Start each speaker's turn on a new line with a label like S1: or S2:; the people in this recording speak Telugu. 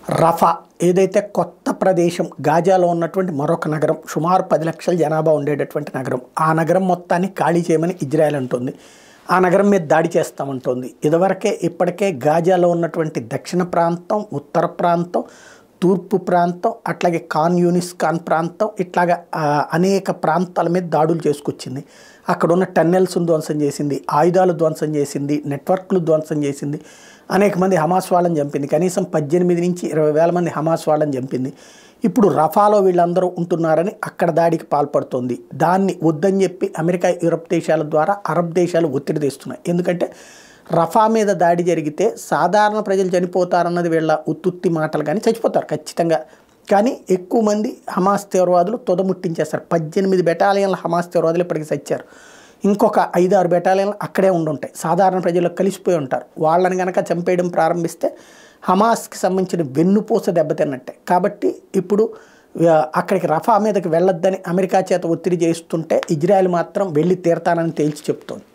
S1: రఫా ఏదైతే కొత్త ప్రదేశం గాజాలో ఉన్నటువంటి మరొక నగరం సుమారు పది లక్షల జనాభా ఉండేటటువంటి నగరం ఆ నగరం మొత్తాన్ని ఖాళీ చేయమని ఇజ్రాయెల్ అంటుంది ఆ నగరం మీద దాడి చేస్తామంటోంది ఇదివరకే ఇప్పటికే గాజాలో ఉన్నటువంటి దక్షిణ ప్రాంతం ఉత్తర ప్రాంతం తూర్పు ప్రాంతం అట్లాగే కాన్ యూనిస్ ఖాన్ ప్రాంతం ఇట్లాగా ఆ, అనేక ప్రాంతాల మీద దాడులు చేసుకొచ్చింది అక్కడ ఉన్న టన్నెల్స్ను ధ్వంసం చేసింది ఆయుధాలు ధ్వంసం చేసింది నెట్వర్క్లు ధ్వంసం చేసింది అనేక మంది హమాస్ వాళ్ళని చంపింది కనీసం పద్దెనిమిది నుంచి ఇరవై వేల మంది హమాస్ వాళ్ళని చంపింది ఇప్పుడు రఫాలో వీళ్ళందరూ ఉంటున్నారని అక్కడ దాడికి పాల్పడుతోంది దాన్ని వద్దని చెప్పి అమెరికా యూరప్ దేశాల ద్వారా అరబ్ దేశాలు ఒత్తిడి తెస్తున్నాయి ఎందుకంటే రఫా మీద దాడి జరిగితే సాధారణ ప్రజలు చనిపోతారన్నది వీళ్ళ ఉత్తుత్తి మాటలు కానీ చచ్చిపోతారు ఖచ్చితంగా కానీ ఎక్కువ మంది హమాస్ తీవ్రవాదులు తొదముట్టించేస్తారు పద్దెనిమిది బెటాలియన్ల హమాస్ తీవ్రవాదులు ఇప్పటికి చచ్చారు ఇంకొక ఐదు ఆరు బెటాలియన్లు అక్కడే ఉండుంటాయి సాధారణ ప్రజలు కలిసిపోయి ఉంటారు వాళ్ళని కనుక చంపేయడం ప్రారంభిస్తే హమాస్కి సంబంధించిన వెన్నుపూస దెబ్బతిన్నట్టే కాబట్టి ఇప్పుడు ఆ, అక్కడికి రఫా మీదకి వెళ్ళొద్దని అమెరికా చేత ఒత్తిడి చేస్తుంటే ఇజ్రాయెల్ మాత్రం వెళ్ళి తీరతానని తేల్చి చెప్తోంది